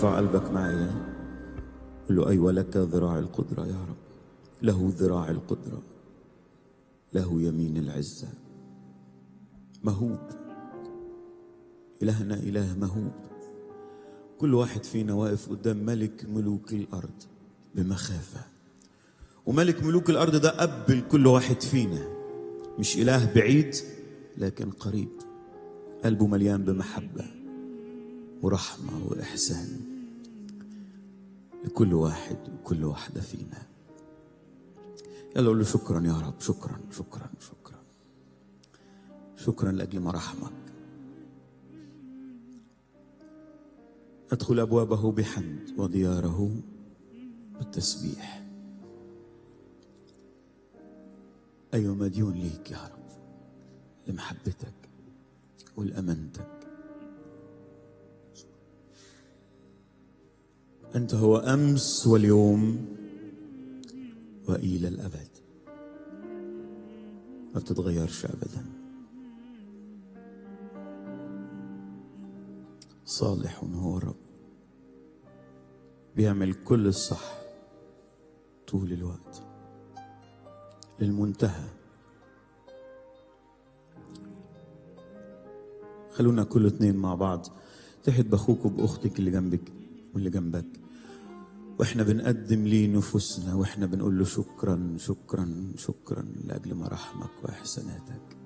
ارفع قلبك معايا قل له أيوة لك ذراع القدرة يا رب له ذراع القدرة له يمين العزة مهوب إلهنا إله مهوب كل واحد فينا واقف قدام ملك ملوك الأرض بمخافة وملك ملوك الأرض ده أب لكل واحد فينا مش إله بعيد لكن قريب قلبه مليان بمحبة ورحمة وإحسان لكل واحد وكل واحدة فينا يلا قول له شكرا يا رب شكرا شكرا شكرا شكرا لأجل مراحمك أدخل أبوابه بحمد ودياره بالتسبيح أيوة مديون ليك يا رب لمحبتك ولأمانتك أنت هو أمس واليوم وإلى الأبد ما بتتغيرش أبدا صالح هو الرب بيعمل كل الصح طول الوقت للمنتهى خلونا كل اتنين مع بعض تحت باخوك وباختك اللي جنبك واللي جنبك واحنا بنقدم ليه نفوسنا واحنا بنقول له شكرا شكرا شكرا لاجل مراحمك واحساناتك